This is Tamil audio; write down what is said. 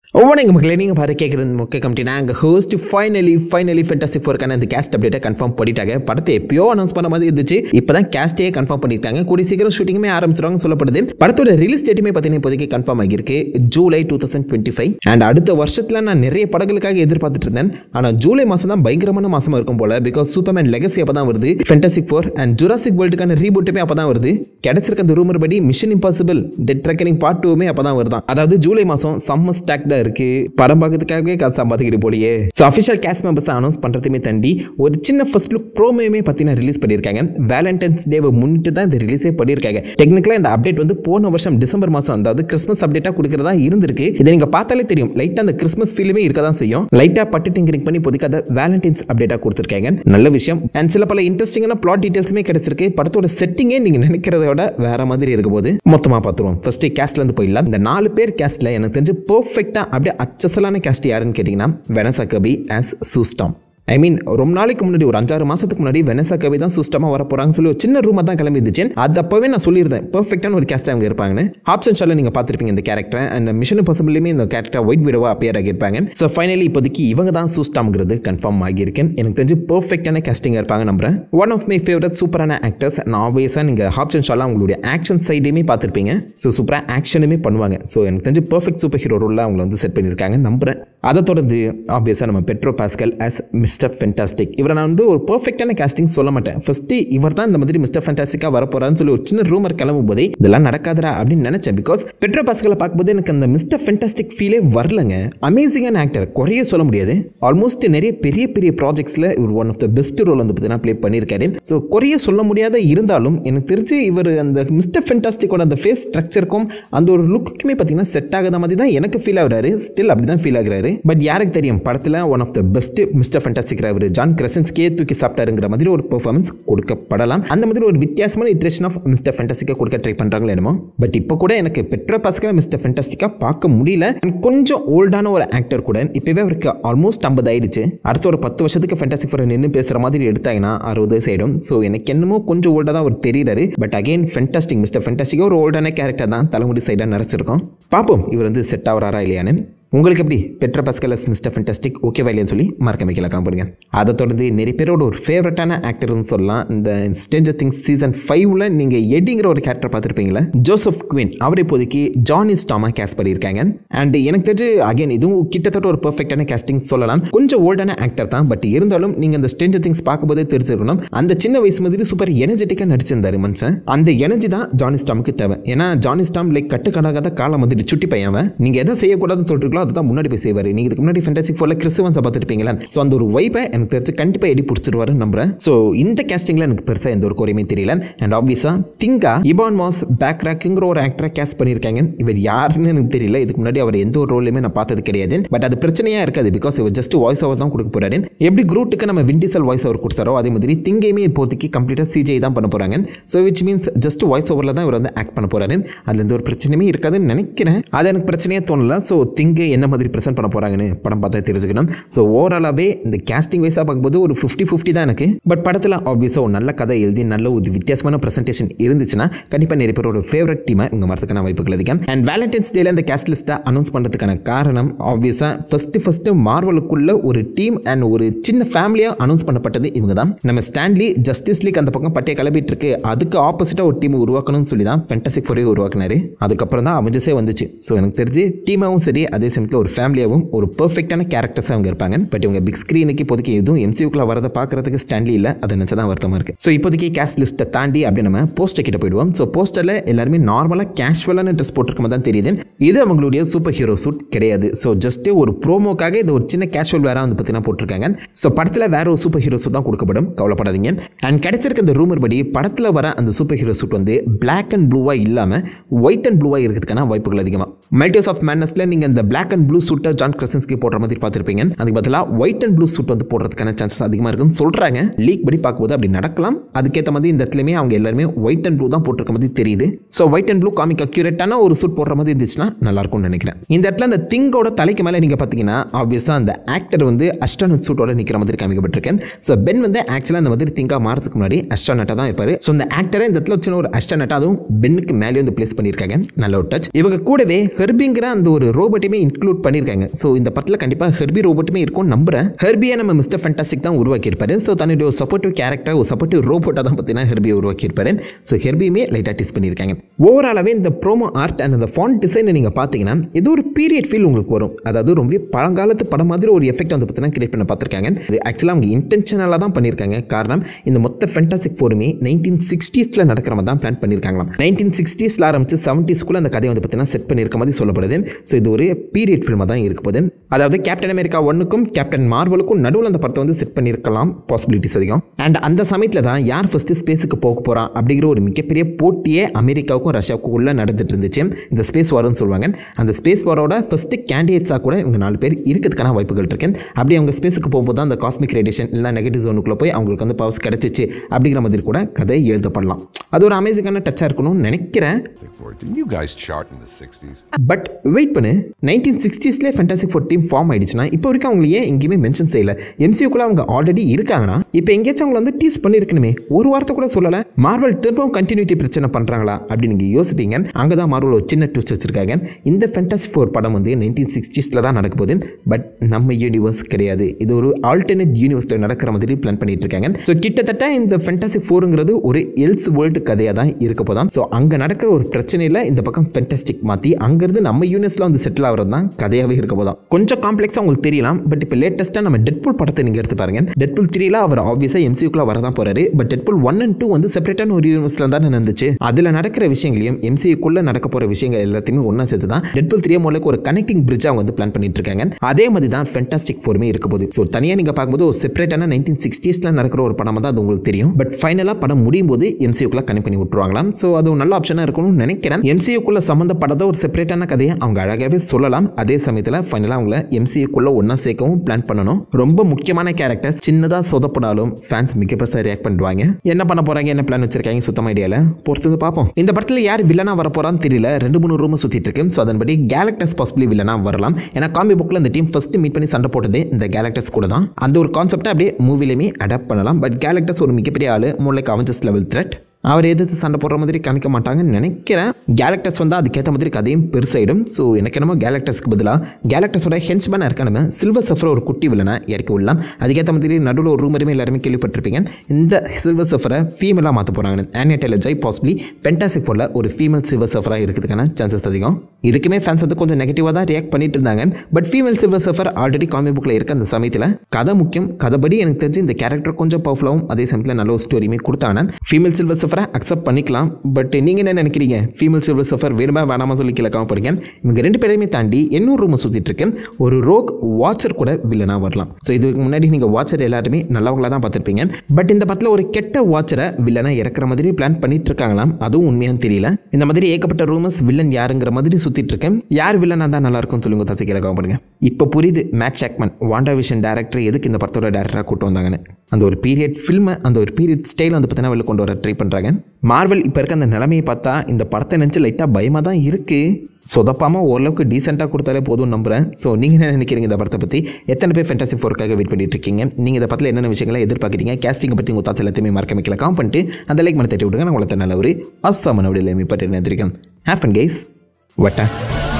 வணக்கம் மக்களே நீங்கள் பாரு கேட்குறது முக்கிய கமிட்டி நாங்கள் ஹோஸ்ட் ஃபைனலி ஃபைனலி ஃபென்டாஸ்டிக் ஃபோருக்கான அந்த கேஸ்ட் அப்டேட்டை கன்ஃபார்ம் பண்ணிட்டாங்க படத்தை எப்பயோ அனௌன்ஸ் பண்ண மாதிரி இருந்துச்சு இப்போ தான் கேஸ்டே கன்ஃபார்ம் பண்ணியிருக்காங்க கூடிய சீக்கிரம் ஷூட்டிங்குமே ஆரம்பிச்சிருவாங்க சொல்லப்படுது படத்தோட ரிலீஸ் டேட்டுமே பார்த்தீங்கன்னா இப்போதைக்கு கன்ஃபார்ம் ஆகியிருக்கு July two thousand twenty five and அடுத்த வருஷத்தில் நான் நிறைய படங்களுக்காக எதிர்பார்த்துட்டு இருந்தேன் ஆனால் ஜூலை மாதம் தான் பயங்கரமான மாசமா இருக்கும் போல பிகாஸ் சூப்பர்மேன் லெகசி அப்போ தான் வருது ஃபென்டாஸ்டிக் ஃபோர் அண்ட் ஜுராசிக் வேர்ல்டுக்கான ரீபூட்டுமே அப்போ தான் வருது கிடைச்சிருக்க அந்த ரூமர் படி mission impossible dead reckoning part டூவுமே அப்போ தான் வருதான் அதாவது ஜூலை மாதம் செம்ம ஸ்டாக்டாக இருக்கு படம் பார்க்கறதுக்காகவே காசு சம்பாதிக்கிட்டு போலியே so official cast members announce பண்ணுறதுமே தாண்டி ஒரு சின்ன ஃபர்ஸ்ட் லுக் ப்ரோமோமே பார்த்தீங்கன்னா ரிலீஸ் பண்ணியிருக்காங்க வேலண்டைன்ஸ் டேவை முன்னிட்டு தான் இந்த ரிலீஸே பண்ணியிருக்காங்க டெக்னிக்கலாக இந்த அப்டேட் வந்து போன வருஷம் டிசம்பர் மாதம் அதாவது கிறிஸ்மஸ் அப்டேட்டாக கொடுக்குறதா இருந்திருக்கு இதை நீங்கள் பார்த்தாலே தெரியும் லைட்டாக அந்த கிறிஸ்மஸ் ஃபீலுமே இருக்க தான் செய்யும் லைட்டாக பட்டு டிங்கரிங் பண்ணி இப்போதைக்கு அதை வேலண்டைன்ஸ் அப்டேட்டாக கொடுத்துருக்காங்க நல்ல விஷயம் அண்ட் சில பல இன்ட்ரெஸ்டிங்கான பிளாட் டீட்டெயில்ஸுமே கிடைச்சிருக்கு படத்தோட செட்டிங்கே நீங்கள் நினைக்கிறத விட வேற மாதிரி இருக்கும் போது மொத்தமாக பார்த்துருவோம் ஃபர்ஸ்ட் கேஸ்ட்லேருந்து போயிடலாம் இந்த நாலு பேர் கேஸ்ட்டில் எனக்கு தெரிஞ்சு பர்ஃபெக்டாக அப்படியே அச்சசலான கேஸ்ட் யாருன்னு கேட்டிங்கன்னா வெனசா கபி ஆஸ் சூஸ்டாம் ஐ மீன் ரொம்ப நாளைக்கு முன்னாடி ஒரு அஞ்சாறு மாசத்துக்கு முன்னாடி வெனசா கவி தான் சுஸ்டமாக வர போறாங்கன்னு சொல்லி ஒரு சின்ன ரூமாக தான் கிளம்பி இருந்துச்சு அது அப்பவே நான் சொல்லியிருந்தேன் பெர்ஃபெக்டான ஒரு கேஸ்ட் அவங்க இருப்பாங்கன்னு ஆப்ஷன் ஷால நீங்கள் பார்த்துருப்பீங்க இந்த கேரக்டர் அண்ட் மிஷன் பாசிபிளுமே இந்த கேரக்டர் ஒயிட் வீடோவா அப்பியர் ஆகியிருப்பாங்க ஸோ ஃபைனலி இப்போதைக்கு இவங்க தான் சூஸ்டாம்ங்கிறது கன்ஃபார்ம் ஆகியிருக்கேன் எனக்கு தெரிஞ்சு பெர்ஃபெக்டான கேஸ்டிங் இருப்பாங்க நம்புறேன் ஒன் ஆஃப் மை ஃபேவரட் சூப்பரான ஆக்டர்ஸ் நான் ஆப்வியஸாக நீங்கள் ஆப்ஷன் ஷாலாம் அவங்களுடைய ஆக்ஷன் சைடையுமே பார்த்துருப்பீங்க ஸோ சூப்பராக ஆக்ஷனுமே பண்ணுவாங்க ஸோ எனக்கு தெரிஞ்சு பெர்ஃபெக்ட் சூப்பர் ஹீரோ ரோலில் அவங்கள வந்து செட் பண்ணியிருக்காங்க நம்புறேன் அதை தொடர்ந்து ஆப்வியஸாக நம்ம Pedro Pascal as mister fantastic இவரை நான் வந்து ஒரு பர்ஃபெக்டான கேஸ்டிங் சொல்ல மாட்டேன் ஃபர்ஸ்ட் இவர் தான் இந்த மாதிரி மிஸ்டர் ஃபென்டாஸ்டிக்காக வரப்போறான்னு சொல்லி ஒரு சின்ன ரூமர் கிளம்பும் போதே இதெல்லாம் நடக்காதரா அப்படின்னு நினைச்சேன் பிகாஸ் பெட்ரோ பாஸ்கலை பார்க்கும்போது எனக்கு அந்த மிஸ்டர் ஃபென்டாஸ்டிக் ஃபீலே வரலங்க அமேசிங்கான ஆக்டர் குறைய சொல்ல முடியாது ஆல்மோஸ்ட் நிறைய பெரிய பெரிய ப்ராஜெக்ட்ஸில் இவர் one of the best role வந்து பார்த்தீங்கன்னா ப்ளே பண்ணியிருக்காரு ஸோ குறைய சொல்ல முடியாத இருந்தாலும் எனக்கு தெரிஞ்சு இவர் அந்த மிஸ்டர் ஃபென்டாஸ்டிக்கோட அந்த ஃபேஸ் ஸ்ட்ரக்சருக்கும் அந்த ஒரு லுக்குக்குமே பார்த்தீங்கன்னா செட் ஆகாத மாதிரி தான் எனக்கு ஃபீல் ஆகுறாரு ஸ்டில் அப்படி தான் ஃபீல் ஆகுறாரு பட் யாருக்கு தெரியும் படத்தில் one of the best mister fantastic அவர் ஜான் கிரசன்ஸ்கே தூக்கி சாப்பிட்டாருங்கிற மாதிரி ஒரு பெர்ஃபார்மன்ஸ் கொடுக்கப்படலாம் அந்த மாதிரி ஒரு வித்தியாசமான இட்ரேஷன் ஆஃப் மிஸ்டர் ஃபென்டாஸ்டிக்காக கொடுக்க ட்ரை பண்ணுறாங்களோ என்னமோ பட் இப்போ கூட எனக்கு பெட்ரோ பாஸ்கல் மிஸ்டர் ஃபென்டாஸ்டிக்காக பார்க்க முடியல And கொஞ்சம் ஓல்டான ஒரு ஆக்டர் கூட இப்போவே அவருக்கு ஆல்மோஸ்ட் ஐம்பது ஆயிடுச்சு அடுத்த ஒரு பத்து வருஷத்துக்கு ஃபென்டாஸ்டிக் ஃபார் நின்று பேசுகிற மாதிரி எடுத்தாங்கன்னா அறுபது வயசு ஆயிடும் ஸோ எனக்கு என்னமோ கொஞ்சம் ஓல்டாக தான் அவர் தெரியுறாரு பட் அகைன் ஃபென்டாஸ்டிக் மிஸ்டர் ஃபென்டாஸ்டிக்காக ஒரு ஓல்டான கேரக்டர் தான் தலைமுடி சைடாக நிறச்சிருக்கோம் பார்ப்போம் இவர் வந்து செட் ஆகிறாரா இல்லையான்னு உங்களுக்கு எப்படி பெட்ரா பஸ்கலஸ் மிஸ்டர் ஃபென்டாஸ்டிக் ஓகேவா இல்லையான்னு சொல்லி மறக்க வைக்கல காமிப்படுங்க அதை தொடர்ந்து நிறைய பேரோட ஒரு ஃபேவரட்டான ஆக்டர்னு சொல்லலாம் இந்த ஸ்டேஞ்சர் திங்ஸ் சீசன் ஃபைவ்ல நீங்கள் எடிங்கிற ஒரு கேரக்டர் பார்த்துருப்பீங்களா ஜோசப் குவின் அவர் இப்போதைக்கு ஜானி ஸ்டாமா கேஸ் பண்ணியிருக்காங்க அண்ட் எனக்கு தெரிஞ்சு அகைன் இதுவும் கிட்டத்தட்ட ஒரு பர்ஃபெக்டான கேஸ்டிங் சொல்லலாம் கொஞ்சம் ஓல்டான ஆக்டர் தான் பட் இருந்தாலும் நீங்கள் அந்த ஸ்டேஞ்சர் திங்ஸ் பார்க்கும்போதே தெரிஞ்சிருக்கணும் அந்த சின்ன வயசு மாதிரி சூப்பர் எனர்ஜெட்டிக்காக நடிச்சிருந்தாரு மனுஷன் அந்த எனர்ஜி தான் ஜானி ஸ்டாமுக்கு தேவை ஏன்னா ஜானி ஸ்டாம் லைக் கட்டுக்கடாகாத காலம் வந்துட்டு சுட்டி பையன் அவன். நீங்க எதை செய்யக்கூடாதுன்னு சொல்லிருக்கோ அதுதான் முன்னாடி போய் செய்வார் நீங்கள் இதுக்கு முன்னாடி ஃபென்டாசிக் ஃபோரில் கிறிஸ்துவன்ஸை பார்த்துருப்பீங்களா ஸோ அந்த ஒரு வைப்பை எனக்கு தெரிஞ்சு கண்டிப்பாக எடி பிடிச்சிருவாரு நம்புறேன் ஸோ இந்த கேஸ்டிங்கில் எனக்கு பெருசாக எந்த ஒரு குறையுமே தெரியல அண்ட் ஆப்வியஸாக திங்கா இபான் மாஸ் பேக்ராக்குங்கிற ஒரு ஆக்டரை கேஸ்ட் பண்ணியிருக்காங்க இவர் யாருன்னு எனக்கு தெரியல இதுக்கு முன்னாடி அவர் எந்த ஒரு ரோலையுமே நான் பார்த்தது கிடையாது பட் அது பிரச்சனையாக இருக்காது பிகாஸ் இவர் ஜஸ்ட் வாய்ஸ் ஓவர் தான் கொடுக்க போறாரு எப்படி குரூட்டுக்கு நம்ம விண்டிசல் வாய்ஸ் ஓவர் கொடுத்தாரோ அதே மாதிரி திங்கையுமே இப்போதைக்கு கம்ப்ளீட்டாக சிஜே தான் பண்ண போகிறாங்க so which means just voice ஓவரில் தான் இவர் வந்து ஆக்ட் பண்ண போறாரு அதுல எந்த ஒரு பிரச்சனையுமே இருக்காதுன்னு நினைக்கிறேன் அது எனக்கு பிரச்சனையே தோணல ஸோ திங்கு என்ன மாதிரி ப்ரெசென்ட் பண்ண போகிறாங்கன்னு படம் பார்த்தா தெரிஞ்சுக்கணும் ஸோ ஓவராலாகவே இந்த கேஸ்டிங் வைஸாக பார்க்கும்போது ஒரு ஃபிஃப்டி ஃபிஃப்டி தான் எனக்கு பட் படத்தில் ஆப்வியஸாக ஒரு நல்ல கதை எழுதி நல்ல ஒரு வித்தியாசமான ப்ரெசன்டேஷன் இருந்துச்சுன்னா கண்டிப்பாக நிறைய பேரோட ஃபேவரட் டீமாக இங்கே வரதுக்கான வாய்ப்புகள் அதிகம் அண்ட் வேலண்டைன்ஸ் டேல இந்த கேஸ்ட் லிஸ்ட்டை அனௌன்ஸ் பண்ணுறதுக்கான காரணம் ஆப்வியஸாக ஃபஸ்ட்டு ஃபஸ்ட்டு மார்வலுக்குள்ள ஒரு டீம் அண்ட் ஒரு சின்ன ஃபேமிலியாக அனௌன்ஸ் பண்ணப்பட்டது இவங்க தான் நம்ம ஸ்டான்லி ஜஸ்டிஸ் லீக் அந்த பக்கம் பட்டியை கிளம்பிட்டு இருக்கு அதுக்கு ஆப்போசிட்டாக ஒரு டீம் உருவாக்கணும்னு சொல்லி தான் பென்டாசிக் ஃபோரே உருவாக்குனாரு அதுக்கப்புறம் தான் அவஞ்சஸே வந்துச்சு ஸோ எனக்கு தெரிஞ்சு டீமாவும் சரி அதே சமயத்தில் ஒரு ஃபேமிலியாகவும் ஒரு பெர்ஃபெக்டான கேரக்டர்ஸாக அவங்க இருப்பாங்க பட் இவங்க பிக் ஸ்க்ரீனுக்கு இப்போதைக்கு எதுவும் எம்சியூக்குள்ள வரதை பார்க்கறதுக்கு ஸ்டான்லி இல்லை அதை நினச்சா தான் வருத்தமாக இருக்குது ஸோ இப்போதைக்கு கேஸ்ட் லிஸ்ட்டை தாண்டி அப்படி நம்ம போஸ்டர் கிட்ட போயிடுவோம் ஸோ போஸ்டரில் எல்லாருமே நார்மலாக கேஷுவலான ட்ரெஸ் போட்டிருக்கும் தான் தெரியுது இது அவங்களுடைய சூப்பர் ஹீரோ சூட் கிடையாது ஸோ ஜஸ்ட் ஒரு ப்ரோமோக்காக இது ஒரு சின்ன கேஷுவல் வேற வந்து பார்த்தீங்கன்னா போட்டிருக்காங்க ஸோ படத்தில் வேற ஒரு சூப்பர் ஹீரோ சூட் தான் கொடுக்கப்படும் கவலைப்படாதீங்க அண்ட் கிடைச்சிருக்க இந்த ரூமர் படி படத்தில் வர அந்த சூப்பர் ஹீரோ சூட் வந்து பிளாக் அண்ட் ப்ளூவாக இல்லாமல் ஒயிட் அண்ட் ப்ளூவாக இருக்கிறதுக்கான வாய்ப்புகள் அதிகமாக மல்டிஸ் ஆஃப் மேனஸில் நீங்கள் இந்த பிளாக் அண்ட் ப்ளூ சூட்டை ஜான் கிரசன்ஸ்க்கு போடுற மாதிரி பார்த்துருப்பீங்க அதுக்கு பதிலாக ஒயிட் அண்ட் ப்ளூ சூட் வந்து போடுறதுக்கான சான்சஸ் அதிகமாக இருக்குன்னு சொல்கிறாங்க லீக் படி பார்க்கும்போது அப்படி நடக்கலாம் அதுக்கேற்ற மாதிரி இந்த இடத்துலையுமே அவங்க எல்லாருமே ஒயிட் அண்ட் ப்ளூ தான் போட்டிருக்க மாதிரி தெரியுது so white and blue comic அக்யூரேட்டான ஒரு சூட் போடுற மாதிரி இருந்துச்சுன்னா நல்லா இருக்கும்னு நினைக்கிறேன் இந்த இடத்துல அந்த திங்கோட தலைக்கு மேலே நீங்கள் பார்த்தீங்கன்னா ஆப்வியஸாக அந்த ஆக்டர் வந்து அஸ்டானட் சூட்டோட நிற்கிற மாதிரி காமிக்கப்பட்டிருக்கேன் ஸோ பென் வந்து ஆக்சுவலாக அந்த மாதிரி திங்கா மாறதுக்கு முன்னாடி அஸ்டானட்டாக தான் இருப்பார் ஸோ இந்த ஆக்டரை இந்த இடத்துல சின்ன ஒரு அஸ்டானட்டாக அதுவும் பென்னுக்கு மேலே வந்து பிளேஸ் பண்ணியிருக்காங்க நல்ல ஒரு டச் இவங்க கூடவே ஹெர்பிங்கிற அந்த ஒரு ரோபோட்டையுமே இன்க்ளூட் பண்ணியிருக்காங்க ஸோ இந்த படத்தில் கண்டிப்பாக ஹெர்பி ரோபோட்டுமே இருக்கும் நம்புறேன் ஹெர்பியை நம்ம மிஸ்டர் ஃபேண்டாஸ்டிக் தான் உருவாக்கியிருப்பாரு ஸோ தன்னுடைய ஒரு சப்போர்ட்டிவ் கேரக்டர் ஒரு சப்போர்ட்டிவ் ரோபோட்டாக தான் பார்த்தீங்கன்னா ஹெர்பியை உருவாக்கியிருப்பாரு ஸோ ஹெர்பியுமே லைட்டாக டெஸ்ட் பண்ணியிருக்காங்க ஓவராலாகவே இந்த ப்ரோமோ ஆர்ட் அண்ட் அந்த ஃபாண்ட் டிசைனை நீங்கள் பார்த்தீங்கன்னா ஏதோ ஒரு பீரியட் ஃபீல் உங்களுக்கு வரும் அதாவது ரொம்ப பழங்காலத்து படம் மாதிரி ஒரு எஃபெக்ட் வந்து பார்த்தீங்கன்னா கிரியேட் பண்ண பார்த்துருக்காங்க இது ஆக்சுவலாக அவங்க இன்டென்ஷனலாக தான் பண்ணியிருக்காங்க காரணம் இந்த மொத்த ஃபென்டாசிக் ஃபோருமே நைன்டீன் சிக்ஸ்டீஸில் நடக்கிற மாதிரி தான் பிளான் பண்ணியிருக்காங்களாம் நைன்டீன் சிக்ஸ்டீஸில் ஆரம்பிச்சு செவன்ட்டீஸ்க்குள்ளே அந்த கதையை வந்து பார்த்தீங்கன்னா செட் பண்ணியிருக்க மாதிரி சொல்லப்படுது ஸோ இது ஒரு பீரியட் ஃபில்மாக தான் இருக்க போகுது அதாவது கேப்டன் அமெரிக்கா ஒன்றுக்கும் கேப்டன் மார்வலுக்கும் நடுவில் அந்த படத்தை வந்து செட் பண்ணியிருக்கலாம் பாசிபிலிட்டிஸ் அதிகம் அண்ட் அந்த சமயத்தில் தான் யார் ஃபஸ்ட்டு ஸ்பேஸுக்கு போக போகிறா அப்படிங்கிற ஒரு மிகப்பெரிய போட்டியே அமெரிக்காவுக்கும் ரஷ்யாவுக்கும் உள்ள நடந்துட்டு இருந்துச்சு இந்த ஸ்பேஸ் வார்னு சொல்லுவாங்க அந்த ஸ்பேஸ் வாரோட ஃபஸ்ட்டு கேண்டிடேட்ஸாக கூட இவங்க நாலு பேர் இருக்கிறதுக்கான வாய்ப்புகள் இருக்கு அப்படி அவங்க ஸ்பேஸுக்கு போகும்போது தான் அந்த காஸ்மிக் ரேடியேஷன் இல்லை நெகட்டிவ் ஜோனுக்குள்ளே போய் அவங்களுக்கு வந்து பவர்ஸ் கிடச்சிச்சு அப்படிங்கிற மாதிரி கூட கதை எழுதப்படலாம் அது ஒரு அமேசிங்கான டச்சாக இருக்கணும்னு நினைக்கிறேன் Didn't you guys chart in the 60s? But wait பண்ணு நைன்டீன் சிக்ஸ்டீஸ்லேயே ஃபென்டாசிக் ஃபோர் டீம் ஃபார்ம் ஆயிடுச்சுன்னா இப்போ வரைக்கும் அவங்க ஏன் எங்கேயுமே மென்ஷன் செய்யல எம்சியூக்குள்ள அவங்க ஆல்ரெடி இருக்காங்கன்னா இப்போ எங்கேயாச்சும் அவங்கள வந்து டீஸ் பண்ணியிருக்கணுமே ஒரு வார்த்தை கூட சொல்லலை மார்வல் திரும்பவும் கண்டினியூட்டி பிரச்சனை பண்ணுறாங்களா அப்படின்னு நீங்கள் யோசிப்பீங்க அங்கே தான் மார்வல் ஒரு சின்ன ட்விஸ்ட் வச்சிருக்காங்க இந்த ஃபென்டாசிக் ஃபோர் படம் வந்து நைன்டீன் சிக்ஸ்டீஸில் தான் நடக்க போகுது பட் நம்ம யூனிவர்ஸ் கிடையாது இது ஒரு ஆல்டர்னேட் யூனிவர்ஸில் நடக்கிற மாதிரி பிளான் பண்ணிட்டு இருக்காங்க ஸோ கிட்டத்தட்ட இந்த ஃபென்டாசிக் ஃபோருங்கிறது ஒரு எல்ஸ் வேர்ல்டு கதையாக தான் இருக்க போதாம் ஸோ அங்கே நடக்கிற ஒரு பிரச்சனையில் இந்த பக்கம் ஃபென்டாஸ்டிக் மாற்றி அங்கேருந்து நம்ம யூனிவர்ஸில் வந்து செட்டில் ஆகிறது தான் கதையாகவே இருக்க போதாம் கொஞ்சம் காம்ப்ளெக்ஸாக உங்களுக்கு தெரியலாம் பட் இப்போ லேட்டஸ்ட்டாக நம்ம டெட்புல் படத்தை நீங்கள் எடுத்து பாருங்க டெட்புல் த்ரீல அவர் ஆப்வியஸாக எம்சியூக்குள்ள வர தான் போறாரு but Deadpool one and two வந்து செப்பரேட்டான ஒரு யூனிவர்ஸில் தான் நடந்துச்சு அதில் நடக்கிற விஷயங்களையும் எம்சியூக்குள்ள நடக்க போகிற விஷயங்கள் எல்லாத்தையுமே ஒன்றா சேர்த்து தான் டெட்புல் த்ரீ மூலக்கு ஒரு கனெக்டிங் பிரிட்ஜ் அவங்க வந்து பிளான் பண்ணிட்டு இருக்காங்க அதே மாதிரி தான் ஃபென்டாஸ்டிக் ஃபோருமே இருக்க போகுது ஸோ தனியாக நீங்கள் பார்க்கும்போது ஒரு செப்பரேட்டான நைன்டீன் சிக்ஸ்டீஸில் நடக்கிற ஒரு படம் தான் அது உங்களுக்கு தெரியும் பட் ஃபைனலாக படம் முடியும் போது எம்சியூக்குள்ள கனெக்ட் பண்ணி விட்டுருவாங்களாம் ஸோ அது ஒரு நல்ல ஆப்ஷனாக இருக்கணும்னு நினைக்கிறேன் எம்சியூக்குள்ள சம்மந்தப்படாத ஒரு செப்பரேட்டான கதையை அவங்க அழகாகவே சொல்லலாம் அதே சமயத்தில் ஃபைனலாக அவங்கள எம்சியூக்குள்ள ஒன்றா சேர்க்கவும் பிளான் பண்ணணும் ரொம்ப முக்கியமான கேரக்டர்ஸ் சின்னதாக சொதப்படாலும் ஃபேன்ஸ் மிக பெருசாக ரியாக்ட் பண்ணுவாங்க என்ன பண்ண போகிறாங்க என்ன பிளான் வச்சிருக்காங்க சுத்தமாக ஐடியாவில் பொறுத்தது பார்ப்போம் இந்த படத்தில் யார் வில்லனா வர போகிறான்னு தெரியல ரெண்டு மூணு ரூம் சுற்றிட்டு இருக்கு ஸோ அதன்படி கேலக்டர்ஸ் பாசிபிளி வில்லனா வரலாம் ஏன்னா காமி புக்கில் இந்த டீம் ஃபர்ஸ்ட் மீட் பண்ணி சண்டை போட்டதே இந்த கேலக்டர்ஸ் கூட தான் அந்த ஒரு கான்செப்டை அப்படியே மூவிலையுமே அடாப்ட் பண்ணலாம் பட் கேலக்டர்ஸ் ஒரு மிகப்பெரிய ஆள் மூளை அவஞ்சஸ் லெவல் த்ரெட் அவர் எதிர்த்து சண்டை போடுற மாதிரி காமிக்க மாட்டாங்கன்னு நினைக்கிறேன் கேலக்டர்ஸ் வந்து அதுக்கேற்ற மாதிரி கதையும் பெருசாயிடும் ஸோ எனக்கு என்னமோ கேலக்டர்ஸ்க்கு பதிலாக கேலக்டர்ஸோட ஹென்ச்மேனாக இருக்க நம்ம சில்வர் சஃபரை ஒரு குட்டி வில்லனை இறக்கி விடலாம் அதுக்கேற்ற மாதிரி நடுவில் ஒரு ரூமருமே எல்லாருமே கேள்விப்பட்டிருப்பீங்க இந்த சில்வர் சஃபரை ஃபீமேலாக மாற்ற போகிறாங்க ஆனியட்டில் ஜெய் பாசிபிளி பென்டாசிக் ஃபோரில் ஒரு ஃபீமேல் சில்வர் சஃபராக இருக்கிறதுக்கான சான்சஸ் அதிகம் இதுக்குமே ஃபேன்ஸ் வந்து கொஞ்சம் நெகட்டிவாக தான் ரியாக்ட் பண்ணிட்டு இருந்தாங்க but female silver surfer already comic புக்கில் இருக்க அந்த சமயத்தில் கதை முக்கியம் கதைப்படி எனக்கு தெரிஞ்சு இந்த கேரக்டர் கொஞ்சம் பவர்ஃபுல்லாகவும் அதே சமயத்தில் நல்ல ஒரு ஸ்டோரியுமே கொடுத்தாங்க ஃபீமேல் சில்வர் சஃபரை அக்செப்ட் பண்ணிக்கலாம் பட் நீங்கள் என்ன நினைக்கிறீங்க ஃபீமேல் சில்வர் சஃபர் வேணுமா வேணாமா சொல்லி கீழே காம போறீங்க இவங்க ரெண்டு பேரையுமே தாண்டி இன்னொரு ரூம் சுற்றிட்டு இருக்கு ஒரு ரோக் வாட்சர் கூட வில்லனாக வரலாம் ஸோ இதுக்கு முன்னாடி நீங்கள் வாட்சர் எல்லாருமே நல்லவங்களா தான் பார்த்துருப்பீங்க பட் இந்த படத்தில் ஒரு கெட்ட வாட்சரை வில்லனாக இறக்குற மாதிரி பிளான் பண்ணிட்டு இருக்காங்களாம் அதுவும் உண்மையான்னு தெரியல இந்த மாதிரி ஏகப்பட்ட ரூமர்ஸ் வில்லன் யாருங்கிற மாதிரி சுற்றிட்டு இருக்கேன் யார் வில்லனாக தான் நல்லா இருக்கும்னு சொல்லுங்க தச்சு கீழே காம பண்ணுங்க இப்போ புரியுது Matt Shakman WandaVision director எதுக்கு இந்த படத்தோட டேரக்டராக கூட்டு வந்தாங்கன்னு அந்த ஒரு பீரியட் ஃபில்மை அந்த ஒரு பீரியட் ஸ்டைல் வந்து பார்த்தீங்கன்னா வெளில கொண்டு வர ட்ரை பண்ணுறாங்க மார்வல் இப்போ இருக்க அந்த நிலைமையை பார்த்தா இந்த படத்தை நினச்சி லைட்டாக பயமாக தான் இருக்குது சொதப்பாமல் ஓரளவுக்கு டீசெண்டாக கொடுத்தாலே போதும் நம்புகிறேன் ஸோ நீங்கள் என்ன நினைக்கிறீங்க இந்த படத்தை பற்றி எத்தனை பேர் ஃபென்டாசி ஃபோருக்காக வெயிட் பண்ணிட்டு இருக்கீங்க நீங்கள் இந்த படத்தில் என்னென்ன விஷயங்களை எதிர்பார்க்குறீங்க கேஸ்டிங்கை பற்றி உங்கள் தாட்ஸ் எல்லாத்தையுமே மறக்க வைக்கல காம் பண்ணிட்டு அந்த லைக் பண்ண தட்டி விடுங்க நான் உங்களை நல்ல ஒரு அஸ்ஸாமன விடையில் மீ பட்டு நினைத்திருக்கேன் ஹேஃப் அண்ட் கைஸ் வட்டா